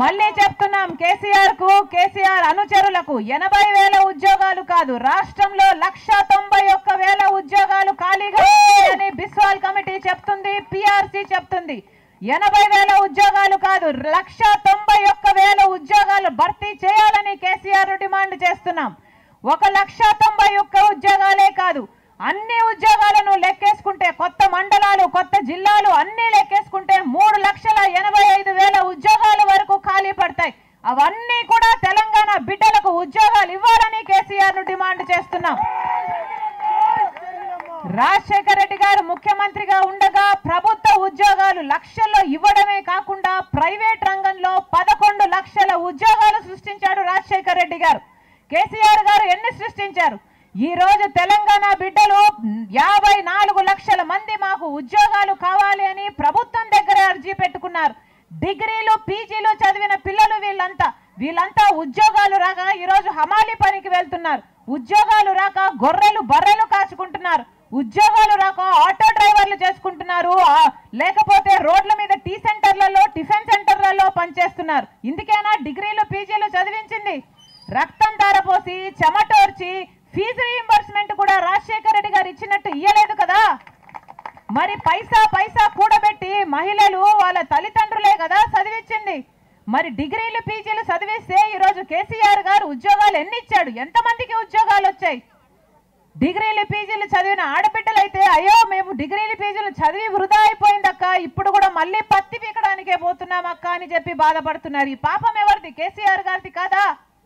మళ్ళీ చెప్తున్నాం కేసీఆర్ కు కేసీఆర్ అనుచరులకు ఎనభై వేల ఉద్యోగాలు కాదు రాష్ట్రంలో లక్ష తొంభై ఒక్క వేల ఉద్యోగాలు ఖాళీగా ఉన్నాయని బిస్వాల్ కమిటీ చెప్తుంది పిఆర్సీ చెప్తుంది ఎనభై వేల ఉద్యోగాలు కాదు లక్ష తొంభై ఒక్క వేల ఉద్యోగాలు భర్తీ చేయాలని కేసీఆర్ డిమాండ్ చేస్తున్నాం ఒక లక్ష తొంభై ఒక్క ఉద్యోగాలే కాదు అన్ని ఉద్యోగాలను లెక్కేసుకుంటే కొత్త మండలాలు కొత్త జిల్లాలు అన్ని లెక్కేసుకుంటే మూడు లక్షల ఎనభై ఐదు వేల ఉద్యోగాల వరకు ఖాళీ పడతాయి అవన్నీ కూడా తెలంగాణ బిడ్డలకు ఉద్యోగాలు ఇవ్వాలని కేసీఆర్ ను డిమాండ్ చేస్తున్నాం రాజశేఖర రెడ్డి గారు ముఖ్యమంత్రిగా ఉండగా ప్రభుత్వ ఉద్యోగాలు లక్షల్లో ఇవ్వడమే కాకుండా ప్రైవేట్ రంగంలో పదకొండు లక్షల ఉద్యోగాలు సృష్టించాడు రాజశేఖర రెడ్డి గారు కేసీఆర్ గారు ఎన్ని సృష్టించారు ఈ రోజు తెలంగాణ బిడ్డలు యాభై నాలుగు లక్షల మంది మాకు ఉద్యోగాలు కావాలి అని ప్రభుత్వం దగ్గర అర్జీ పెట్టుకున్నారు డిగ్రీలు పీజీలు చదివిన పిల్లలు వీళ్ళంతా వీళ్ళంతా ఉద్యోగాలు రాక ఈ రోజు హమాలి పనికి వెళ్తున్నారు ఉద్యోగాలు రాక గొర్రెలు బర్రెలు కాచుకుంటున్నారు ఉద్యోగాలు రాక ఆటో డ్రైవర్లు చేసుకుంటున్నారు ఆ, లేకపోతే రోడ్ల మీద టీ సెంటర్లలో టిఫిన్ సెంటర్లలో పనిచేస్తున్నారు ఇందుకేనా డిగ్రీలు పీజీలు చదివించింది రక్తం ధారపోసి చెమటోర్చి ఫీజు రీయింబర్స్మెంట్ కూడా రాజశేఖర రెడ్డి గారు ఇచ్చినట్టు ఇయ్యలేదు కదా మరి పైసా పైసా కూడబెట్టి మహిళలు వాళ్ళ తల్లిదండ్రులే కదా చదివించింది మరి డిగ్రీలు పీజీలు చదివిస్తే ఈరోజు కేసీఆర్ గారు ఉద్యోగాలు ఎన్ని ఇచ్చాడు ఎంతమందికి ఉద్యోగాలు వచ్చాయి డిగ్రీలు పీజీలు చదివిన ఆడబిడ్డలైతే అయ్యో మేము డిగ్రీలు పీజీలు చదివి వృధా అయిపోయిందక్క ఇప్పుడు కూడా మళ్ళీ పత్తి పీకడానికే పోతున్నాం అక్క అని చెప్పి బాధపడుతున్నారు ఈ పాపం ఎవరిది కేసీఆర్ గారిది కాదా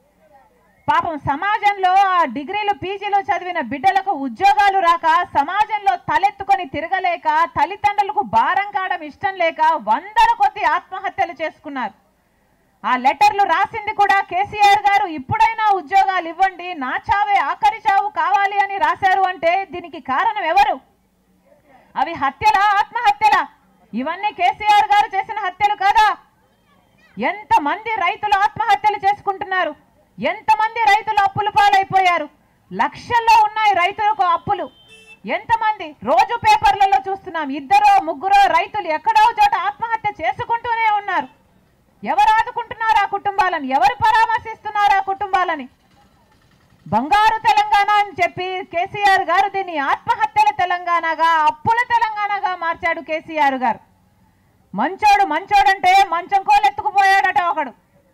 పాపం సమాజంలో ఆ డిగ్రీలు పీజీలు చదివిన బిడ్డలకు ఉద్యోగాలు రాక సమాజంలో తలెత్తుకొని తిరగలేక తల్లిదండ్రులకు భారం కావడం ఇష్టం లేక వందల కొద్ది ఆత్మహత్యలు చేసుకున్నారు ఆ లెటర్లు రాసింది కూడా కేసీఆర్ గారు ఇప్పుడైనా ఉద్యోగాలు ఇవ్వండి నా చావే ఆఖరి చావు కావాలి అని రాశారు అంటే దీనికి కారణం ఎవరు అవి హత్యలా ఆత్మహత్యలా ఇవన్నీ కేసీఆర్ గారు చేసిన హత్యలు కాదా ఎంతమంది రైతులు ఆత్మహత్యలు చేసుకుంటున్నారు ఎంతమంది రైతులు అప్పుల పాలైపోయారు లక్షల్లో ఉన్నాయి రైతులకు అప్పులు ఎంతమంది రోజు పేపర్లలో చూస్తున్నాం ఇద్దరో ముగ్గురో రైతులు ఎక్కడో చోట ఆత్మహత్య చేసుకుంటూనే ఉన్నారు ఎవరు ఆదుకుంటున్నారు ఆ కుటుంబాలను ఎవరు పరామర్శిస్తున్నారు ఆ కుటుంబాలని బంగారు తెలంగాణ అని చెప్పి కేసీఆర్ గారు దీన్ని ఆత్మహత్యల తెలంగాణగా అప్పుల తెలంగాణగా మార్చాడు కేసీఆర్ గారు మంచోడు మంచోడంటే మంచం కోలు ఎత్తుకుపోయాడట ఒకడు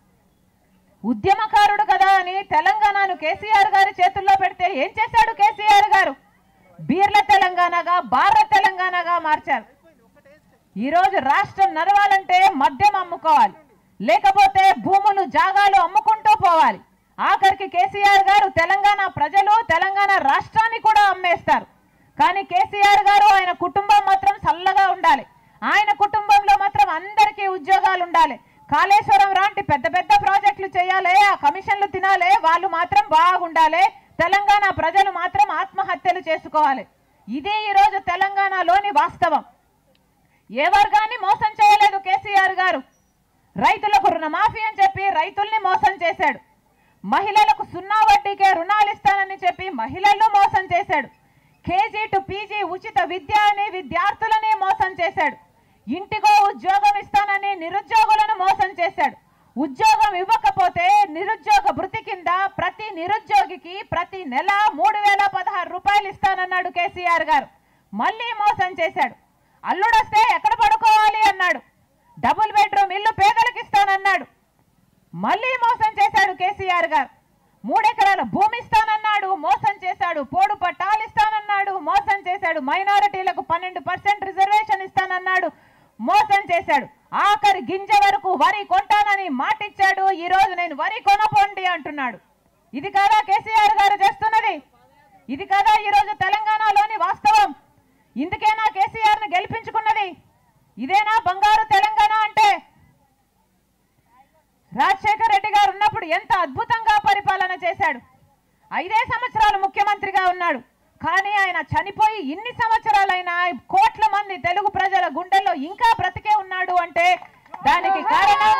ఉద్యమకారుడు కదా అని తెలంగాణను కేసీఆర్ గారి చేతుల్లో పెడితే ఏం చేశాడు కేసీఆర్ గారు బీర్ల తెలంగాణగా బార్ల తెలంగాణగా మార్చారు ఈ రోజు రాష్ట్రం నడవాలంటే మద్యం అమ్ముకోవాలి లేకపోతే భూములు జాగాలు అమ్ముకుంటూ పోవాలి ఆఖరికి కేసీఆర్ గారు తెలంగాణ ప్రజలు తెలంగాణ రాష్ట్రాన్ని కూడా అమ్మేస్తారు కానీ కేసీఆర్ గారు ఆయన కుటుంబం మాత్రం చల్లగా ఉండాలి ఆయన కుటుంబంలో మాత్రం అందరికీ ఉద్యోగాలు ఉండాలి కాళేశ్వరం లాంటి పెద్ద పెద్ద ప్రాజెక్టులు చేయాలి ఆ కమిషన్లు తినాలి వాళ్ళు మాత్రం బాగుండాలి తెలంగాణ ప్రజలు మాత్రం ఆత్మహత్యలు చేసుకోవాలి ఇదే ఈ రోజు తెలంగాణలోని వాస్తవం ఏ వర్గాన్ని మోసం చేయలేదు కేసీఆర్ గారు రైతులకు రుణమాఫీ అని చెప్పి రైతుల్ని మోసం చేశాడు మహిళలకు సున్నా వడ్డీకే రుణాలు ఇస్తానని చెప్పి మహిళలను మోసం చేశాడు కేజీ టు పీజీ ఉచిత విద్య అని విద్యార్థులని మోసం చేశాడు ఇంటికో ఉద్యోగం ఇస్తానని నిరుద్యోగులను మోసం చేశాడు ఉద్యోగం ఇవ్వకపోతే నిరుద్యోగ భృతి కింద ప్రతి నిరుద్యోగికి ప్రతి నెల మూడు వేల పదహారు రూపాయలు ఇస్తానన్నాడు కేసీఆర్ గారు మళ్ళీ మోసం చేశాడు అల్లుడొస్తే ఎక్కడ పడుకోవాలి అన్నాడు డబుల్ బెడ్రూమ్ ఇల్లు పేదలకు ఇస్తానన్నాడు మళ్ళీ మోసం చేశాడు కేసీఆర్ గారు మూడెకరాల భూమి ఇస్తానన్నాడు మోసం చేశాడు పోడు పట్టాలు ఇస్తానన్నాడు మోసం చేశాడు మైనారిటీలకు పన్నెండు పర్సెంట్ రిజర్వేషన్ ఇస్తానన్నాడు మోసం చేశాడు ఆఖరి గింజ వరకు వరి కొంటానని మాటిచ్చాడు ఈ రోజు నేను వరి కొనపోండి అంటున్నాడు ఇది కాదా కేసీఆర్ గారు చేస్తున్నది ఇది కాదా ఈ రోజు తెలంగాణలోని వాస్తవం ఇందుకేనా కేసీఆర్ ను గెలిపించుకున్నది ఇదేనా బంగారు తెలంగాణ అంటే రాజశేఖర రెడ్డి గారు ఉన్నప్పుడు ఎంత అద్భుతంగా పరిపాలన చేశాడు ఐదే సంవత్సరాలు ముఖ్యమంత్రిగా ఉన్నాడు కానీ ఆయన చనిపోయి ఇన్ని సంవత్సరాలైనా కోట్ల మంది తెలుగు ప్రజల గుండెల్లో ఇంకా బ్రతికే ఉన్నాడు అంటే దానికి కారణం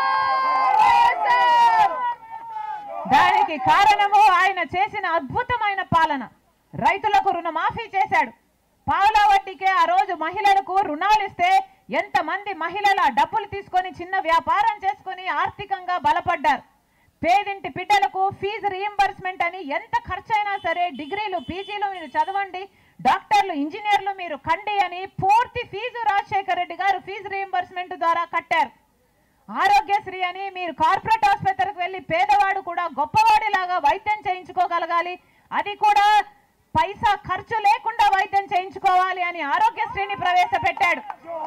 దానికి కారణము ఆయన చేసిన అద్భుతమైన పాలన రైతులకు రుణమాఫీ చేశాడు పావుల వడ్డీకే ఆ రోజు మహిళలకు రుణాలు ఇస్తే ఎంతమంది మహిళల డబ్బులు తీసుకొని చిన్న వ్యాపారం చేసుకొని ఆర్థికంగా బలపడ్డారు పేదింటి బిడ్డలకు ఫీజు రీయింబర్స్మెంట్ అని ఎంత ఖర్చైనా సరే డిగ్రీలు పీజీలు మీరు చదవండి డాక్టర్లు ఇంజనీర్లు మీరు కండి అని పూర్తి ఫీజు రాజశేఖర రెడ్డి గారు ఫీజు రీయింబర్స్మెంట్ ద్వారా కట్టారు ఆరోగ్యశ్రీ అని మీరు కార్పొరేట్ ఆసుపత్రికి వెళ్ళి పేదవాడు కూడా గొప్పవాడిలాగా వైద్యం చేయించుకోగలగాలి అది కూడా పైసా ఖర్చు లేకుండా వైద్యం చేయించుకోవాలి అని ఆరోగ్యశ్రీని ప్రవేశపెట్టాడు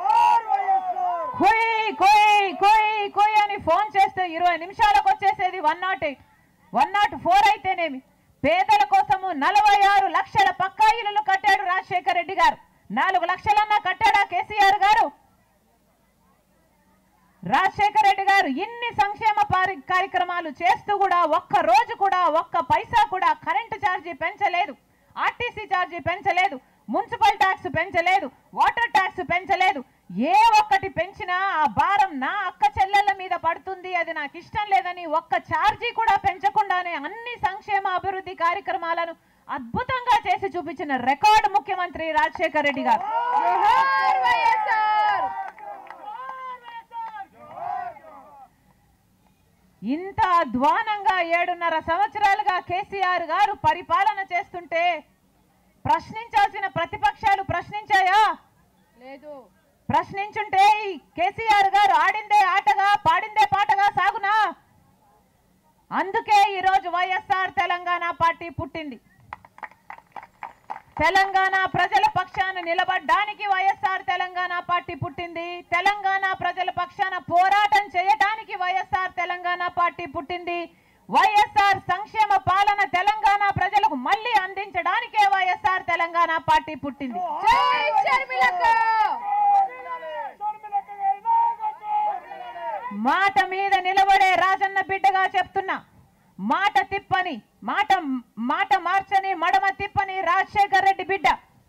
కుయ్ కుయ్ కుయ్ కుయ్ అని ఫోన్ చేస్తే ఇరవై నిమిషాలకు వచ్చేసేది one nought eight one nought four అయితేనేమి పేదల కోసము నలభై ఆరు లక్షల పక్కా ఇల్లులు కట్టాడు రాజశేఖర రెడ్డి గారు నాలుగు లక్షలన్నా కట్టాడా కేసీఆర్ గారు రాజశేఖర రెడ్డి గారు ఇన్ని సంక్షేమ పారి- కార్యక్రమాలు చేస్తూ కూడా ఒక్క రోజు కూడా ఒక్క పైసా కూడా కరెంటు ఛార్జీ పెంచలేదు ఆర్టీసీ ఛార్జీ పెంచలేదు మున్సిపల్ ట్యాక్స్ పెంచలేదు వాటర్ ట్యాక్స్ పెంచలేదు ఏ ఒక్కటి పెంచినా ఆ భారం నా అక్క చెల్లెళ్ళ మీద పడుతుంది అది నాకు ఇష్టం లేదని ఒక్క ఛార్జీ కూడా పెంచకుండానే అన్ని సంక్షేమ అభివృద్ధి కార్యక్రమాలను అద్భుతంగా చేసి చూపించిన రికార్డు ముఖ్యమంత్రి రాజశేఖర రెడ్డి గారు జోహార్ వైఎస్ఆర్ ఇంత అధ్వానంగా ఏడున్నర సంవత్సరాలుగా కేసీఆర్ గారు పరిపాలన చేస్తుంటే ప్రశ్నించాల్సిన ప్రతిపక్షాలు ప్రశ్నించాయా లేదు ప్రశ్నించుంటే ఈ కేసీఆర్ గారు ఆడిందే ఆటగా పాడిందే పాటగా సాగునా అందుకే ఈరోజు వైఎస్ఆర్ తెలంగాణ పార్టీ పుట్టింది తెలంగాణ ప్రజల పక్షాన నిలబడ్డానికి వైఎస్ఆర్ తెలంగాణ పార్టీ పుట్టింది తెలంగాణ ప్రజల పక్షాన పోరాటం చేయటానికి వైఎస్ఆర్ తెలంగాణ పార్టీ పుట్టింది వైఎస్ఆర్ సంక్షేమ పాలన తెలంగాణ ప్రజలకు మళ్ళీ అందించడానికే వైఎస్ఆర్ తెలంగాణ పార్టీ పుట్టింది జై షర్మిలక్క మాట మీద నిలబడే రాజన్న బిడ్డగా చెప్తున్నా మాట తిప్పని మాట మాట మార్చని మడమ తిప్పని రాజశేఖర్ రెడ్డి బిడ్డ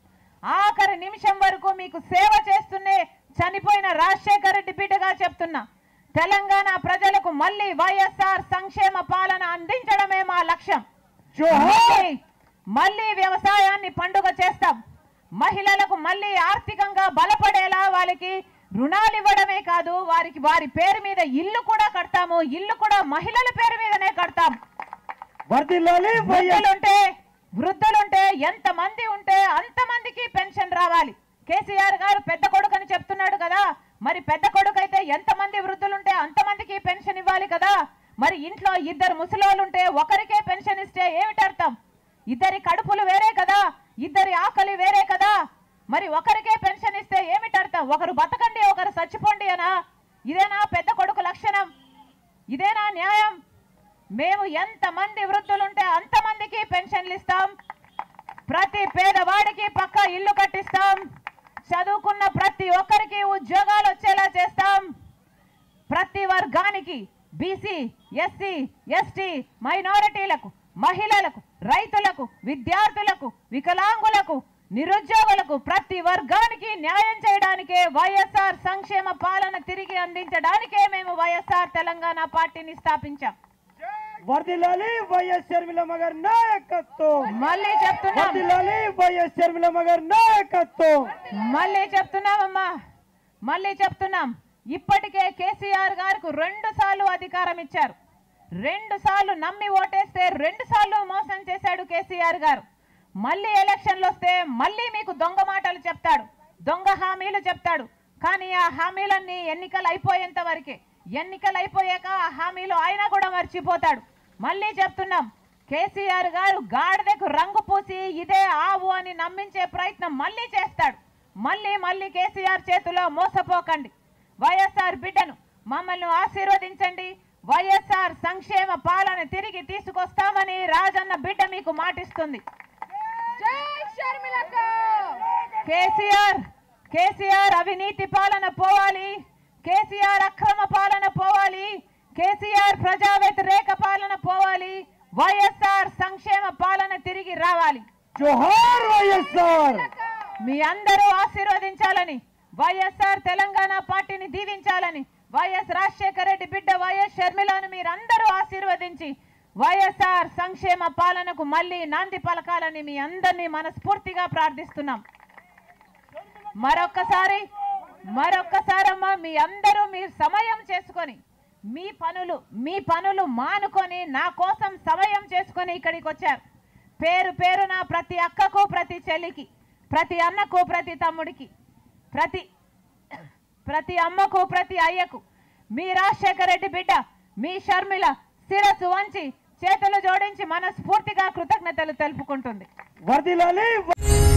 ఆఖరి నిమిషం వరకు మీకు సేవ చేస్తూనే చనిపోయిన రాజశేఖర్ రెడ్డి బిడ్డగా చెప్తున్నా తెలంగాణ ప్రజలకు మళ్ళీ వైఎస్ఆర్ సంక్షేమ పాలన అందించడమే మా లక్ష్యం మళ్ళీ మళ్ళీ వ్యవసాయాన్ని పండుగ చేస్తాం మహిళలకు మళ్ళీ ఆర్థికంగా బలపడేలా వాళ్ళకి రుణాలు ఇవ్వడమే కాదు వారికి వారి పేరు మీద ఇల్లు కూడా కడతాము ఇల్లు కూడా మహిళల పేరు మీదనే కడతాం వర్దిల్లాలి వైఎస్ వృద్ధులుంటే వృద్ధులుంటే ఎంత మంది ఉంటే అంత మందికి పెన్షన్ రావాలి కేసీఆర్ గారు పెద్ద కొడుకు అని చెప్తున్నాడు కదా మరి పెద్ద కొడుకు అయితే ఎంత మంది వృద్ధులుంటే అంత మందికి పెన్షన్ ఇవ్వాలి కదా మరి ఇంట్లో ఇద్దరు ముసలోళ్ళుంటే ఒకరికే పెన్షన్ ఇస్తే ఏమిటి అర్థం ఇద్దరి కడుపులు వేరే కదా ఇద్దరి ఆకలి వేరే కదా మరి ఒకరికే పెన్షన్ ఇస్తే ఏమిటి అర్థం ఒకరు బతకండి ఒకరు చచ్చిపోండి అనా ఇదేనా పెద్ద కొడుకు లక్షణం ఇదేనా న్యాయం మేము ఎంతమంది వృద్ధులుంటే అంతమందికి పెన్షన్లు ఇస్తాం ప్రతి పేదవాడికి పక్క ఇల్లు కట్టిస్తాం చదువుకున్న ప్రతి ఒక్కరికి ఉద్యోగాలు వచ్చేలా చేస్తాం ప్రతి వర్గానికి బీసీ ఎస్సీ ఎస్టీ మైనారిటీలకు మహిళలకు రైతులకు విద్యార్థులకు వికలాంగులకు నిరుద్యోగులకు ప్రతి వర్గానికి న్యాయం చేయడానికే వైఎస్ఆర్ సంక్షేమ పాలన తిరిగి అందించడానికే మేము వైఎస్ఆర్ తెలంగాణ పార్టీని స్థాపించాం వర్దిల్లాలి వైఎస్ షర్మిలమ్మ గారి నాయకత్వం మళ్ళీ చెప్తున్నాం వర్దిల్లాలి వైఎస్ షర్మిలమ్మ గారి నాయకత్వం మళ్ళీ చెప్తున్నామమ్మా మళ్ళీ చెప్తున్నాం ఇప్పటికే కేసీఆర్ గారికి రెండు సార్లు అధికారం ఇచ్చారు రెండు సార్లు నమ్మి ఓటేస్తే రెండు సార్లు మోసం చేశాడు కేసీఆర్ గారు మళ్ళీ ఎలక్షన్లు వస్తే మళ్ళీ మీకు దొంగ మాటలు చెప్తాడు దొంగ హామీలు చెప్తాడు కానీ ఆ హామీలన్నీ ఎన్నికలు అయిపోయేంత వరకే ఎన్నికలు అయిపోయాక ఆ హామీలు ఆయన కూడా మర్చిపోతాడు మళ్ళీ చెప్తున్నాం కేసీఆర్ గారు గాడిదకు రంగు పూసి ఇదే ఆవు అని నమ్మించే ప్రయత్నం మళ్ళీ చేస్తాడు మళ్ళీ మళ్ళీ కేసీఆర్ చేతిలో మోసపోకండి వైఎస్ఆర్ బిడ్డను మమ్మల్ని ఆశీర్వదించండి వైఎస్ఆర్ సంక్షేమ పాలన తిరిగి తీసుకొస్తామని రాజన్న బిడ్డ మీకు మాటిస్తుంది జై షర్మిలక్క కేసీఆర్ కేసీఆర్ అవినీతి పాలన పోవాలి కేసీఆర్ అక్రమ పాలన పోవాలి కేసీఆర్ ప్రజా వ్యతిరేక పాలన పోవాలి వైఎస్ఆర్ సంక్షేమ పాలన తిరిగి రావాలి జోహార్ వైఎస్ఆర్ మీ అందరూ ఆశీర్వదించాలని వైఎస్ఆర్ తెలంగాణ పార్టీని దీవించాలని వైఎస్ రాజశేఖర రెడ్డి బిడ్డ వైఎస్ షర్మిలను మీరందరూ ఆశీర్వదించి వైఎస్ఆర్ సంక్షేమ పాలనకు మళ్ళీ నాంది పలకాలని మీ అందరినీ మనస్ఫూర్తిగా ప్రార్థిస్తున్నాం మరొక్కసారి మరొక్కసారమ్మా మీ అందరూ మీ సమయం చేసుకొని మీ పనులు మీ పనులు మానుకొని నా కోసం సమయం చేసుకొని ఇక్కడికి వచ్చారు పేరు పేరున ప్రతి అక్కకు ప్రతి చెల్లికి ప్రతి అన్నకు ప్రతి తమ్ముడికి ప్రతి ప్రతి అమ్మకు ప్రతి అయ్యకు మీ రాజశేఖర రెడ్డి బిడ్డ మీ షర్మిల శిరస్సు వంచి చేతులు జోడించి మనస్ఫూర్తిగా కృతజ్ఞతలు తెలుపుకుంటుంది వర్దిలాలి